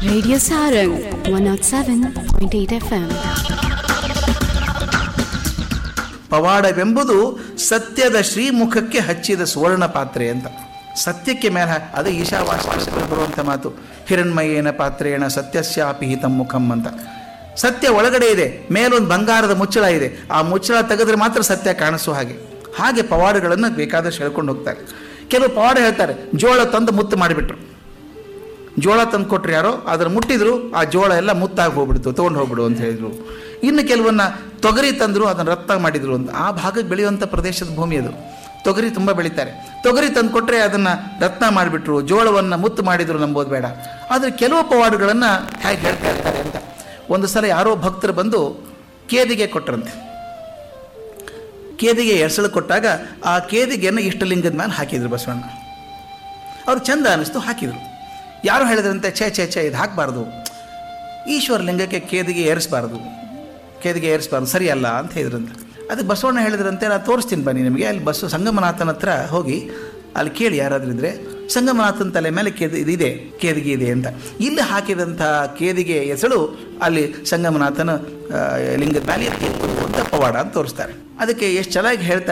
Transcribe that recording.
Radio Sarang 107.8 FM. ಪವಾಡವೆಂಬುದು ಸತ್ಯದ ಶ್ರೀಮುಖಕ್ಕೆ ಹಚ್ಚಿದ ಸುವರ್ಣ ಪಾತ್ರೆ ಅಂತ ಸತ್ಯಕ್ಕೆ ಮೇಲೆ ಹಾ- ಅದು ಈಶಾವಾಸ್ಯದಲ್ಲಿ ಬರುವಂಥ ಮಾತು ಹಿರಣ್ಮಯೇನ ಪಾತ್ರೇಣ ಸತ್ಯಸ್ಯಾಪಿ ಹಿತಂ ಮುಖಂ ಅಂತ ಸತ್ಯ ಒಳಗಡೆ ಇದೆ ಮೇಲೊಂದು ಬಂಗಾರದ ಮುಚ್ಚಳ ಇದೆ ಆ ಮುಚ್ಚಳ ತೆಗೆದ್ರೆ ಮಾತ್ರ ಸತ್ಯ ಕಾಣಿಸೋ ಹಾಗೆ ಹಾಗೆ ಪವಾಡಗಳನ್ನು ಬೇಕಾದಷ್ಟು ಹೇಳ್ಕೊಂಡು ಹೋಗ್ತಾರೆ ಕೆಲವು ಪವಾಡ ಹೇಳ್ತಾರೆ ಜೋಳ ತಂದು ಮುತ್ತು ಮಾಡಿಬಿಟ್ರು ಜೋಳ ತಂದು ಕೊಟ್ರು ಯಾರೋ ಅದನ್ನು ಮುಟ್ಟಿದ್ರು ಆ ಜೋಳ ಎಲ್ಲ ಮುತ್ತಾಗಿ ಹೋಗ್ಬಿಡ್ತು ತೊಗೊಂಡು ಹೋಗ್ಬಿಡು ಅಂತ ಹೇಳಿದ್ರು ಇನ್ನು ಕೆಲವನ್ನ ತೊಗರಿ ತಂದರು ಅದನ್ನು ರತ್ತ ಮಾಡಿದ್ರು ಅಂತ ಆ ಭಾಗಕ್ಕೆ ಬೆಳೆಯುವಂಥ ಪ್ರದೇಶದ ಭೂಮಿ ಅದು ತೊಗರಿ ತುಂಬ ಬೆಳೀತಾರೆ ತೊಗರಿ ತಂದು ಕೊಟ್ಟರೆ ಅದನ್ನು ರತ್ನ ಮಾಡಿಬಿಟ್ರು ಜೋಳವನ್ನು ಮುತ್ತು ಮಾಡಿದ್ರು ನಂಬೋದು ಬೇಡ ಆದರೆ ಕೆಲವು ಪವಾಡುಗಳನ್ನು ಹೇಗೆ ಹೇಳ್ತಾ ಇರ್ತಾರೆ ಅಂತ ಒಂದು ಸಲ ಯಾರೋ ಭಕ್ತರು ಬಂದು ಕೇದಿಗೆ ಕೊಟ್ಟರಂತೆ ಕೇದಿಗೆ ಎಸಳು ಕೊಟ್ಟಾಗ ಆ ಕೇದಿಗೆಯನ್ನು ಇಷ್ಟಲಿಂಗದ ಮೇಲೆ ಹಾಕಿದ್ರು ಬಸವಣ್ಣ ಅವ್ರು ಚಂದ ಅನ್ನಿಸ್ತು ಹಾಕಿದರು ಯಾರು ಹೇಳಿದ್ರಂತೆ ಛೇ ಛೇ ಛೇ ಇದು ಹಾಕಬಾರ್ದು ಈಶ್ವರ ಲಿಂಗಕ್ಕೆ ಕೇದಿಗೆ ಏರಿಸಬಾರ್ದು ಕೇದಿಗೆ ಏರಿಸಬಾರ್ದು ಸರಿಯಲ್ಲ ಅಂತ ಹೇಳಿದ್ರಂತೆ ಅದಕ್ಕೆ ಬಸವಣ್ಣ ಹೇಳಿದ್ರಂತೆ ನಾನು ತೋರಿಸ್ತೀನಿ ಬನ್ನಿ ನಿಮಗೆ ಅಲ್ಲಿ ಬಸ್ಸು ಸಂಗಮನಾಥನ ಹತ್ರ ಹೋಗಿ ಅಲ್ಲಿ ಕೇಳಿ ಯಾರಾದ್ರೂ ಇದ್ರೆ ಸಂಗಮನಾಥನ ತಲೆ ಮೇಲೆ ಕೇದಿ ಇದಿದೆ ಕೇದಿಗೆ ಇದೆ ಅಂತ ಇಲ್ಲಿ ಹಾಕಿದಂಥ ಕೇದಿಗೆ ಎಸಳು ಅಲ್ಲಿ ಸಂಗಮನಾಥನ ಆ, ಲಿಂಗದ ಮೇಲೆ ಎತ್ತಿ ಅಂತ ಪವಾಡ ಅಂತ ತೋರಿಸ್ತಾರೆ ಅದಕ್ಕೆ ಎಷ್ಟು ಚೆನ್ನಾಗಿ ಹೇಳ್ತಾರೆ